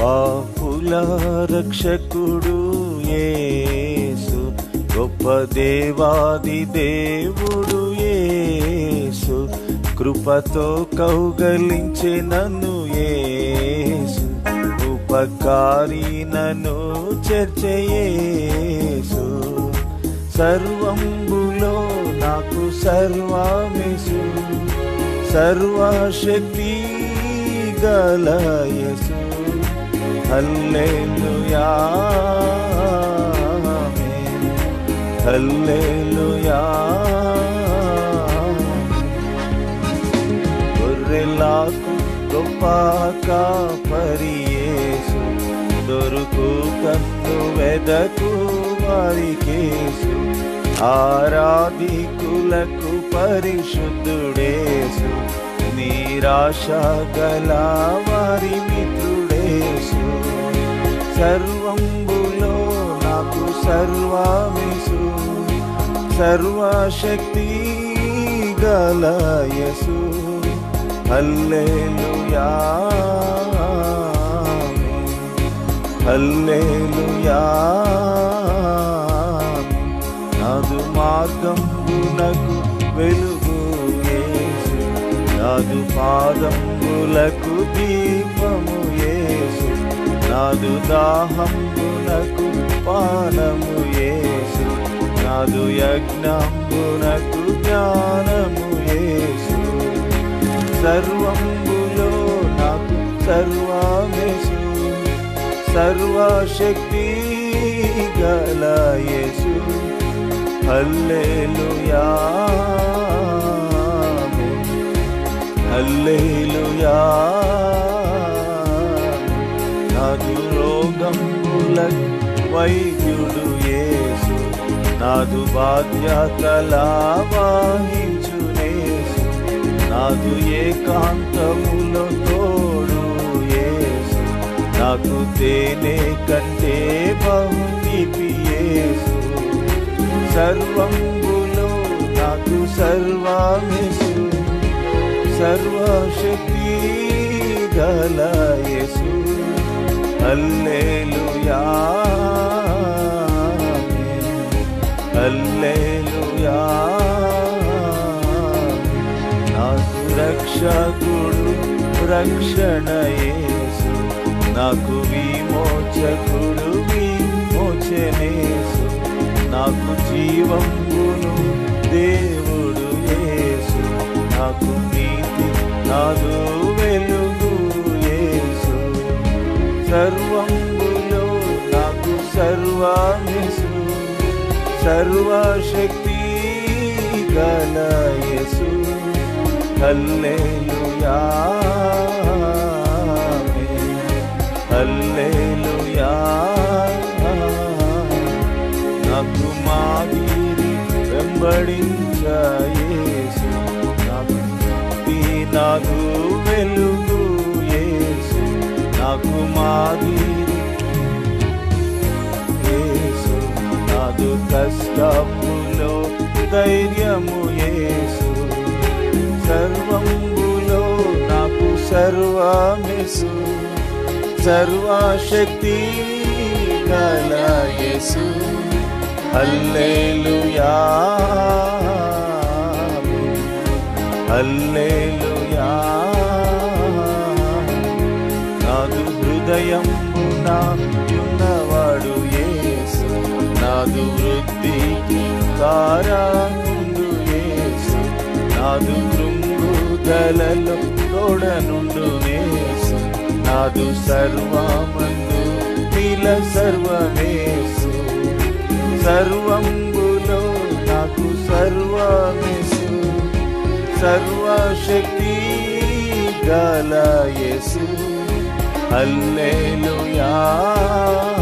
పాపుల రక్షకుడు యేసు గొప్ప దేవాది దేవుడు యేసు కృపతో కౌగలించే నన్ను యేసు ఉపకారి నన్ను చర్చయేసు సర్వంబులో నాకు సర్వమిసు సర్వశక్తి గలయసు హల్లెలూయా ఆమేన్. హల్లెలూయా గొర్రెలకు గొప్ప కాపరియేసు దొరుకు కన్ను వెదకు వారికేసు ఆరాధికులకు పరిశుద్ధుడేసు నిరాశ గల వారి మిత్రుడేసు సర్వంబులో నాకు సర్వమిసు సర్వశక్తి గలయసు హల్లెలూయా ఆమేన్. హల్లెలూయా ఆమేన్. నాదు మార్గంబునకు వెలుగు యేసు నాదు పాదంబులకు దీపము యేసు నాదు దాహంబునకు పానము యేసు నాదు యజ్ఞంబునకు జ్ఞానము యేసు సర్వంబులో నాకు సర్వమేసు సర్వశక్తి గల యేసు హల్లెలూయా ఆమేన్. హల్లెలూయా నాదు రోగంబుల వైద్యుడు యేసు నాదు బాధ్యతల వాహించునేసు నాదు ఏకాంతములో తోడు యేసు నాకు తేనె కంటే బహునిపి యేసు సర్వంబులో నాకు సర్వమేసు సర్వశక్తి గల యేసు హల్లెలూయా ఆమేన్. హల్లెలూయా నాకు రక్షకుడు రక్షణ యేసు నాకు విమోచకుడు విమోచనేసు నాకు జీవంబును దేవుడు యేసు నాకు నీతి నాదు వెలుగు యేసు సర్వంబులో నాకు సర్వమిసు సర్వశక్తి గల యేసు హల్లెలూయా ఆమేన్. హల్లెలూయా నాకు మాదిరి వెంబడించ యేసు నాకు ఈ నాకు వెలుగు యేసు నాకు మాదిరి యేసు నాదు కష్టములో ధైర్యము యేసు సర్వంబులో నాకు సర్వమిసు సర్వశక్తి గల యేసు హల్లెలూయా హల్లెలూయా నాదు హృదయంబున ఉన్నవాడు యేసు నాదు వృద్ధికి కారానుండు యేసు నాదు కృంగుదలలో తోడనుండు యేసు నాదు సర్వమందు నీల సర్వమేసు సర్వంబులో నాకు సర్వమేసు సర్వశక్తి గల యేసు హల్లెలూయా